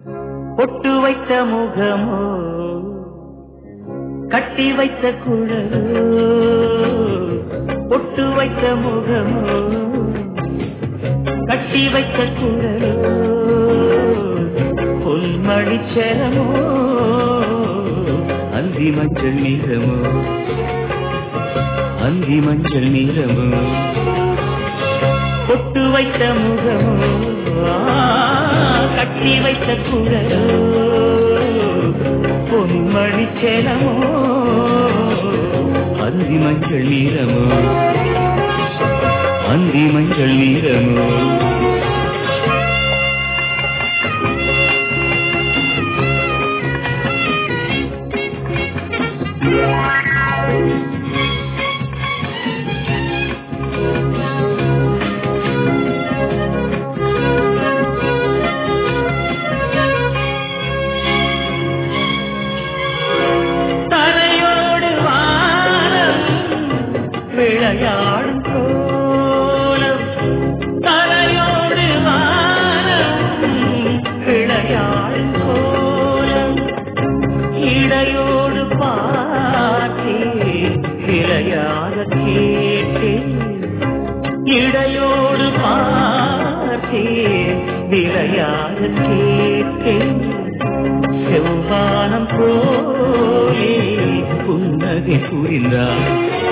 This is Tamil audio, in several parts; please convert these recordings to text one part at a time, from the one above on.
பொட்டு வைத்த முகமோ கட்டி வைத்த குழலோ பொட்டு வைத்த முகமோ கட்டி வைத்த குழலோ பொன்மணிச்சரமோ அந்தி மஞ்சள் நிறமோ அந்தி மஞ்சள் நிறமோ பொட்டு வைத்த முகமோ ஆ, கட்டி வைத்த குழலோ பொன்மணி செலமோ அந்தி மஞ்சள் நீரமோ அந்தி மஞ்சள் நீரமோ தரையோடு வானம் விளையாடும் கோலம் தரையோடு வானம் விளையாடும் கோலம் இடையோடு பார்த்தே விளையாட கேட்டேன் இடையோடு பார்த்தே விளையாட கேட்டேன் செவ்வானம் போலே புன்னகை புரிந்தார்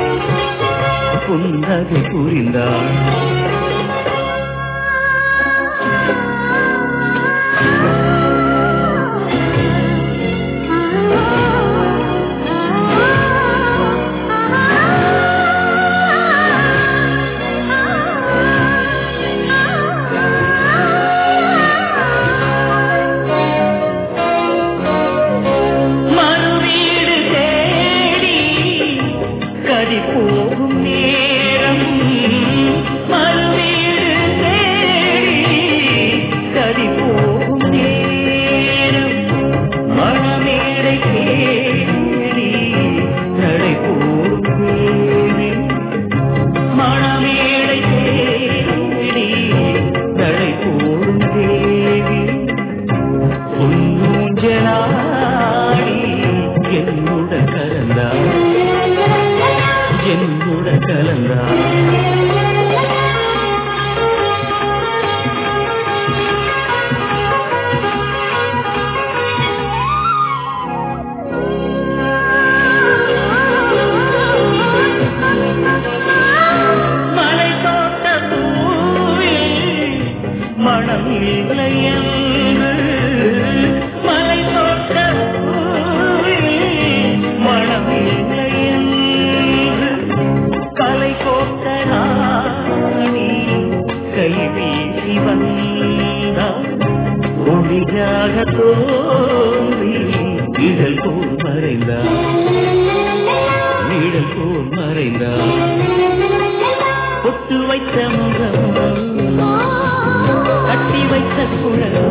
புன்னகை புரிந்தார் மறுவீடு தேடி கதி போகும் நேரம் மறுவீடு தேடி கதி போகும் நேரம் மணமேடை தேடி நடை போகும் தேவி மணமேடை தேடி நடை போகும் தேவி பொன்னூஞ்சலாடி என்னுடன் கலந்தார் என்னுடன் கலந்தார் மலை தோட்ட பூவில் மனம் இல்லை என்று மலை தோட்ட பூவில் மனம் இல்லை என்று கலை கோட்ட ராணி கை வீசி வந்தார் ஒளியாக தோன்றி நிழல் போல் மறைந்தார் நிழல் போல் மறைந்தார் பொட்டு வைத்த முகம் கட்டி வைத்த குழலோ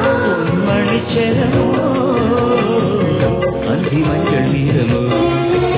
மணிச்சரமோ அந்தி மஞ்சள் நீரமோ